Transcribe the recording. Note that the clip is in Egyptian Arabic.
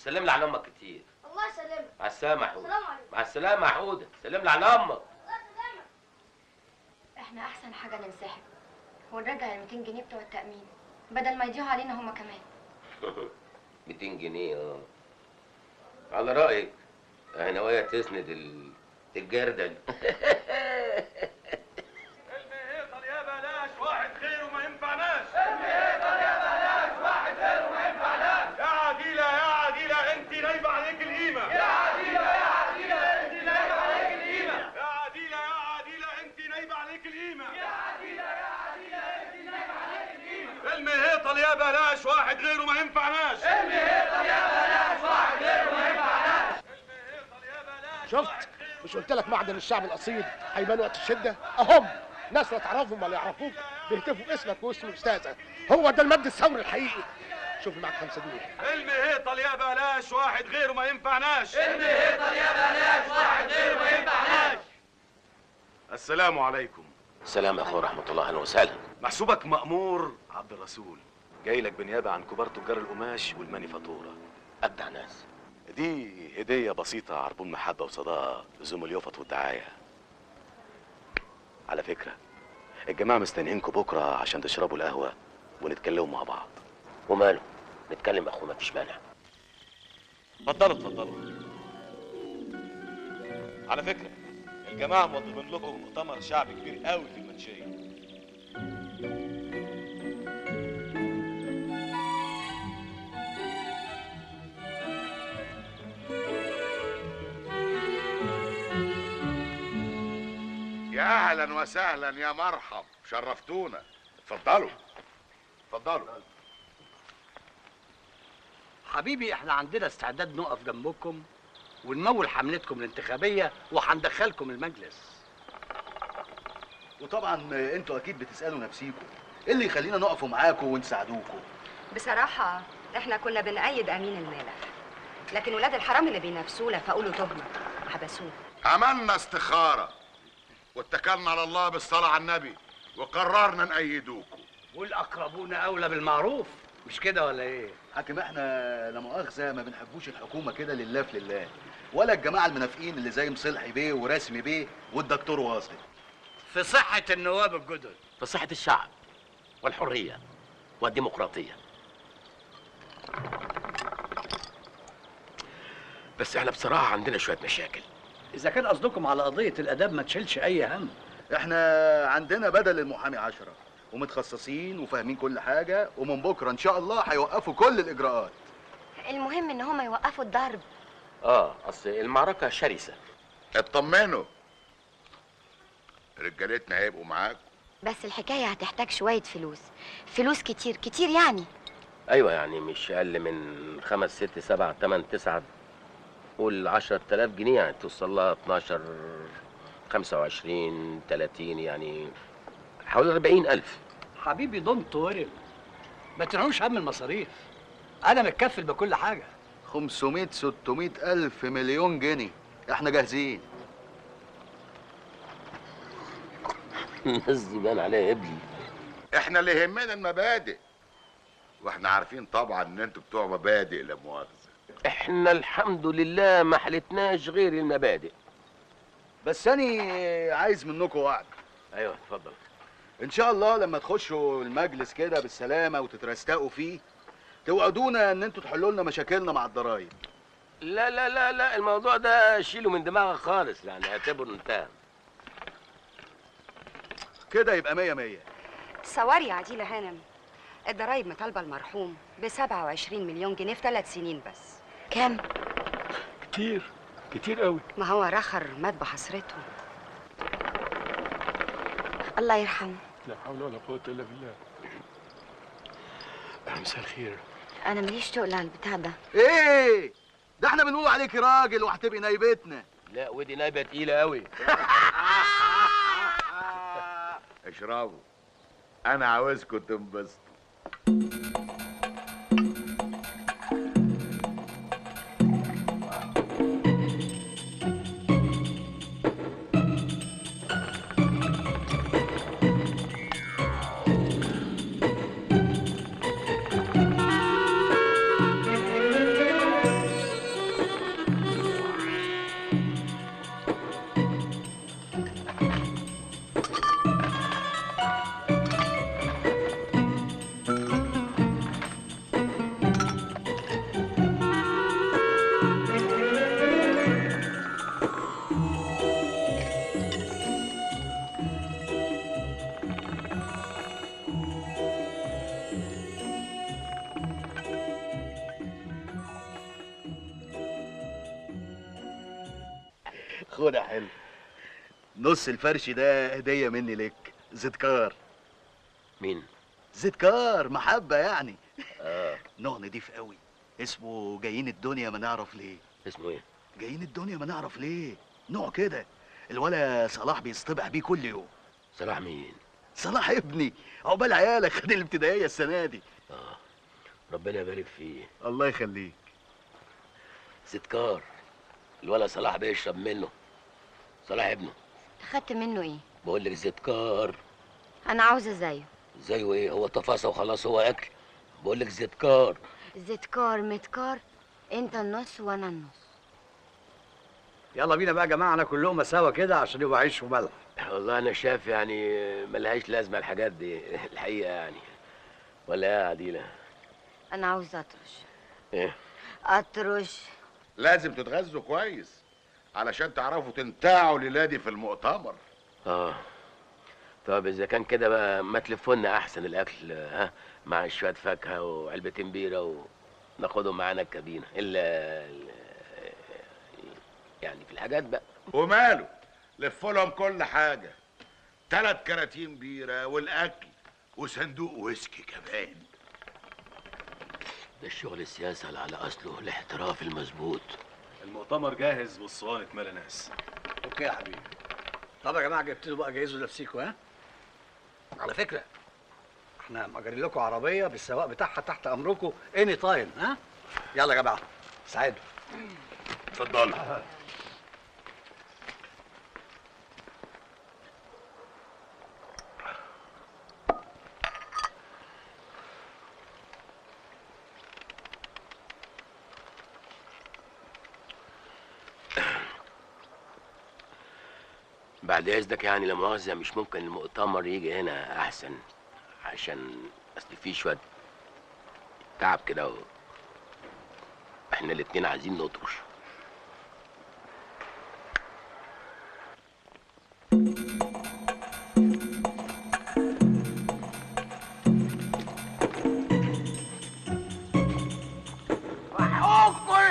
سلم لي على امك كتير الله يسلمك مع السلامه يا حوده السلام عليكم مع السلامه يا حوده سلم لي على امك الله يسلمك احنا احسن حاجه ننسحب ونرجع ال 200 جنيه بتوع التامين بدل ما يضيعوا علينا هما كمان 200 جنيه اه على رايك اهي نوايا تسند ال- الجردل المهيطة يا بلاش واحد غيره ما ينفعناش المهيطة يا بلاش واحد غيره ما ينفعناش يا عديلة يا عديلة انت نايبة عليك القيمة يا عديلة يا عديلة انت نايبة عليك القيمة يا عديلة يا عديلة انت نايبة عليك القيمة يا عديلة يا عديلة انت نايبة عليك القيمة المهيطة يا بلاش واحد غيره ما ينفعناش المهيطة يا بلاش واحد غيره ما ينفعناش المهيطة يا بلاش شفت مش قلت لك معدن الشعب الاصيل هيبان وقت الشده اهم ناس لا تعرفهم ولا يعرفوك بيهتفوا باسمك واسم استاذك هو ده المجد الثوري الحقيقي شوف معاك خمسة جنيه المهيطة يا بلاش واحد غيره ما ينفعناش السلام عليكم السلام يا اخو ورحمه الله اهلا وسهلا محسوبك مأمور عبد الرسول جاي لك بنيابة عن كبار تجار القماش والمانيفاتورة ابدع ناس دي هدية بسيطة عربون محبة وصداقة لزوم اليوفط والدعاية على فكرة الجماعة مستنيينكم بكرة عشان تشربوا القهوة ونتكلموا مع بعض وماله نتكلم يا اخو مفيش مانع اتفضلوا اتفضلوا على فكرة الجماعة موظفين لكم مؤتمر شعبي كبير قوي في المنشية يا اهلا وسهلا يا مرحب شرفتونا اتفضلوا اتفضلوا حبيبي احنا عندنا استعداد نقف جنبكم ونمول حملتكم الانتخابية وهندخلكم المجلس وطبعا انتوا اكيد بتسالوا نفسيكم ايه اللي يخلينا نقفوا معاكم ونساعدوكم بصراحة احنا كنا بنأيد أمين المالح لكن ولاد الحرام اللي بينافسوه لفقوا له تهمة وحبسوه عملنا استخاره واتكلنا على الله بالصلاه على النبي وقررنا نأيدوكم والأقربون أولى بالمعروف مش كده ولا إيه؟ حاكم احنا لا مؤاخذه ما بنحبوش الحكومه كده لله في لله ولا الجماعه المنافقين اللي زي مصلحي بيه ورسمي بيه والدكتور واصل في صحة النواب الجدد في صحه الشعب والحريه والديمقراطيه بس احنا بصراحه عندنا شويه مشاكل إذا كان قصدكم على قضية الآداب ما تشيلش أي هم احنا عندنا بدل المحامي عشرة ومتخصصين وفاهمين كل حاجه ومن بكره ان شاء الله هيوقفوا كل الاجراءات المهم ان هما يوقفوا الضرب اه اصل المعركه شرسه اطمنوا رجالتنا هيبقوا معاكم بس الحكايه هتحتاج شويه فلوس فلوس كتير كتير يعني ايوه يعني مش اقل من خمس ست سبع تمن تسعة قول عشرة آلاف جنيه يعني توصل لها 12 25 30 يعني حوالي 40 ألف حبيبي دونت ورم ما تنعوش هم المصاريف أنا متكفل بكل حاجة 500 600 الف مليون جنيه احنا جاهزين الناس دي بان عليها ابلي احنا اللي يهمنا المبادئ واحنا عارفين طبعا ان انتوا بتوع مبادئ لا مؤاخذه احنا الحمد لله ما حلتناش غير المبادئ بس انا عايز منكم وعد ايوه اتفضل ان شاء الله لما تخشوا المجلس كده بالسلامه وتترستقوا فيه توعدونا ان انتوا تحلوا لنا مشاكلنا مع الضرايب لا لا لا لا الموضوع ده شيله من دماغك خالص يعني اعتبره انتهى كده يبقى مية مية صوري يا عديلة هانم الضرايب مطالبة المرحوم ب 27 مليون جنيه في ثلاث سنين بس كام كتير كتير قوي ما هو رخر مات بحسرته الله يرحمه لا حول ولا قوة إلا بالله مساء الخير انا ماليش تقل على البتاع ده ايه ده احنا بنقول عليك راجل وهتبقي نايبتنا لا ودي نايبه تقيله قوي اشربوا انا عاوزكم تنبسطوا خد يا حلو نص الفرش ده هديه مني لك زدكار مين زدكار محبه يعني اه نوع نضيف قوي اسمه جايين الدنيا ما نعرف ليه اسمه ايه جايين الدنيا ما نعرف ليه نوع كده الولا صلاح بيصطبح بيه كل يوم صلاح مين صلاح ابني عقبال عيالك خد الابتدائيه السنه دي اه ربنا يبارك فيه الله يخليك ستكار الولد صلاح بيشرب منه صلاح ابنه خدت منه ايه بقول لك زيتكار انا عاوزه زيه زيه ايه هو تفاصيل وخلاص هو اكل بقول لك زيتكار زيتكار متكار انت النص وانا النص يلا بينا بقى يا جماعه ناكل لقمه سوا كده عشان يبقى عيش وملح والله انا شايف يعني ملهاش لازمه الحاجات دي الحقيقه يعني ولا ايه يا عديله انا عاوزه اطرش ايه اطرش لازم تتغذوا كويس علشان تعرفوا تنتعوا ليلادي في المؤتمر اه طب اذا كان كده بقى ما تلفونا احسن الاكل ها مع شويه فاكهه وعلبتين بيره وناخدهم معانا الكابينه الا ال- يعني في الحاجات بقى وماله لفوا لهم كل حاجه ثلاث كراتين بيره والاكل وصندوق ويسكي كمان ده الشغل السياسي على على اصله الاحتراف المظبوط المؤتمر جاهز والصواني اتملى ناس اوكي يا حبيبي طب يا جماعه جبتوا بقى جهزوا نفسيكوا ها على فكره احنا مأجرين لكم عربيه بالسواق بتاعها تحت امركم اني تايم ها يلا يا جماعه سعادوا اتفضلوا بعد اذنك يعني لا مؤاخذه مش ممكن المؤتمر يجي هنا احسن عشان اصل في شويه تعب كده و... احنا الاتنين عايزين نطرش حكم